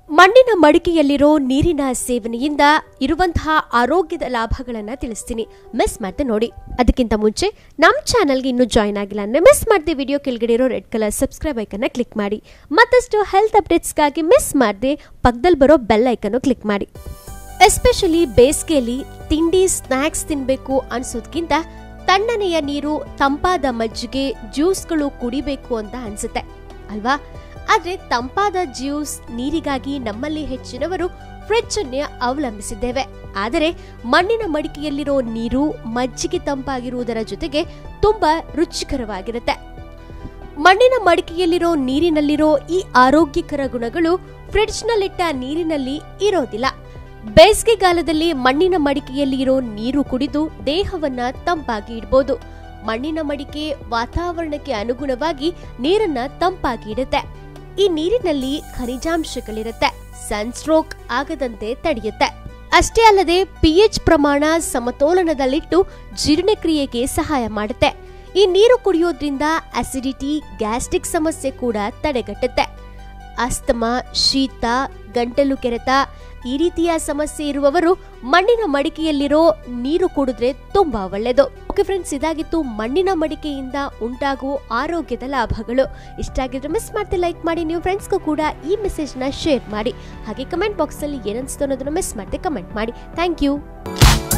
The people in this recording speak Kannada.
ಮಣ್ಣಿನ ಮಡಿಕೆಯಲ್ಲಿರೋ ನೀರಿನ ಸೇವನೆಯಿಂದ ಇರುವಂತಹ ಆರೋಗ್ಯದ ಲಾಭಗಳನ್ನ ತಿಳಿಸ್ತೀನಿ ಮಿಸ್ ಮಾಡ್ದೆ ನೋಡಿ ಅದಕ್ಕಿಂತ ಮುಂಚೆ ನಮ್ಮ ಚಾನಲ್ಗೆ ಇನ್ನೂ ಜಾಯ್ನ್ ಆಗಿಲ್ಲ ಅಂದ್ರೆ ಮಿಸ್ ಮಾಡದೆ ವಿಡಿಯೋ ಕೆಳಗಡೆ ಇರೋ ರೆಡ್ ಕಲರ್ ಸಬ್ಸ್ಕ್ರೈಬ್ ಐಕನ್ನ ಕ್ಲಿಕ್ ಮಾಡಿ ಮತ್ತಷ್ಟು ಹೆಲ್ತ್ ಅಪ್ಡೇಟ್ಸ್ಗಾಗಿ ಮಿಸ್ ಮಾಡದೆ ಪಕ್ಕದಲ್ಲಿ ಬರೋ ಬೆಲ್ ಐಕನ್ನು ಕ್ಲಿಕ್ ಮಾಡಿ ಎಸ್ಪೆಷಲಿ ಬೇಸಿಗೆಯಲ್ಲಿ ತಿಂಡಿ ಸ್ನ್ಯಾಕ್ಸ್ ತಿನ್ಬೇಕು ಅನ್ಸೋದ್ಕಿಂತ ತಣ್ಣನೆಯ ನೀರು ತಂಪಾದ ಮಜ್ಜಿಗೆ ಜ್ಯೂಸ್ಗಳು ಕುಡಿಬೇಕು ಅಂತ ಅನ್ಸುತ್ತೆ ಅಲ್ವಾ ಆದ್ರೆ ತಂಪಾದ ಜ್ಯೂಸ್ ನೀರಿಗಾಗಿ ನಮ್ಮಲ್ಲಿ ಹೆಚ್ಚಿನವರು ಫ್ರಿಡ್ಜ್ ಅನ್ನೇ ಅವಲಂಬಿಸಿದ್ದೇವೆ ಆದರೆ ಮಣ್ಣಿನ ಮಡಿಕೆಯಲ್ಲಿರೋ ನೀರು ಮಜ್ಜಿಗೆ ತಂಪಾಗಿರುವುದರ ಜೊತೆಗೆ ತುಂಬಾ ರುಚಿಕರವಾಗಿರುತ್ತೆ ಮಣ್ಣಿನ ಮಡಿಕೆಯಲ್ಲಿರೋ ನೀರಿನಲ್ಲಿರೋ ಈ ಆರೋಗ್ಯಕರ ಗುಣಗಳು ಫ್ರಿಡ್ಜ್ನಲ್ಲಿಟ್ಟ ನೀರಿನಲ್ಲಿ ಇರೋದಿಲ್ಲ ಬೇಸಿಗೆಗಾಲದಲ್ಲಿ ಮಣ್ಣಿನ ಮಡಿಕೆಯಲ್ಲಿ ಇರೋ ನೀರು ಕುಡಿದು ದೇಹವನ್ನ ತಂಪಾಗಿ ಇಡ್ಬೋದು ಮಣ್ಣಿನ ಮಡಿಕೆ ವಾತಾವರಣಕ್ಕೆ ಅನುಗುಣವಾಗಿ ನೀರನ್ನ ತಂಪಾಗಿ ಇಡುತ್ತೆ ಈ ನೀರಿನಲ್ಲಿ ಖನಿಜಾಂಶಗಳಿರುತ್ತೆ ಸನ್ಸ್ಟ್ರೋಕ್ ಆಗದಂತೆ ತಡೆಯುತ್ತೆ ಅಷ್ಟೇ ಅಲ್ಲದೆ ಪಿಎಚ್ ಪ್ರಮಾಣ ಸಮತೋಲನದಲ್ಲಿಟ್ಟು ಜೀರ್ಣಕ್ರಿಯೆಗೆ ಸಹಾಯ ಮಾಡುತ್ತೆ ಈ ನೀರು ಕುಡಿಯೋದ್ರಿಂದ ಅಸಿಡಿಟಿ ಗ್ಯಾಸ್ಟ್ರಿಕ್ ಸಮಸ್ಯೆ ಕೂಡ ತಡೆಗಟ್ಟುತ್ತೆ ಅಸ್ತಮಾ ಶೀತ ಗಂಟಲು ಕೆರೆತ ಈ ರೀತಿಯ ಸಮಸ್ಯೆ ಇರುವವರು ಮಣ್ಣಿನ ಮಡಿಕೆಯಲ್ಲಿರೋ ನೀರು ಕುಡಿದ್ರೆ ತುಂಬಾ ಒಳ್ಳೆಯದು ಓಕೆ ಫ್ರೆಂಡ್ಸ್ ಇದಾಗಿತ್ತು ಮಣ್ಣಿನ ಮಡಿಕೆಯಿಂದ ಉಂಟಾಗುವ ಆರೋಗ್ಯದ ಲಾಭಗಳು ಇಷ್ಟ ಆಗಿದ್ರೆ ಮಿಸ್ ಮಾಡ್ದೆ ಲೈಕ್ ಮಾಡಿ ನೀವು ಫ್ರೆಂಡ್ಸ್ಗೂ ಕೂಡ ಈ ಮೆಸೇಜ್ನ ಶೇರ್ ಮಾಡಿ ಹಾಗೆ ಕಮೆಂಟ್ ಬಾಕ್ಸಲ್ಲಿ ಏನನ್ಸ್ತು ಅನ್ನೋದನ್ನು ಮಿಸ್ ಮಾಡದೆ ಕಮೆಂಟ್ ಮಾಡಿ ಥ್ಯಾಂಕ್ ಯು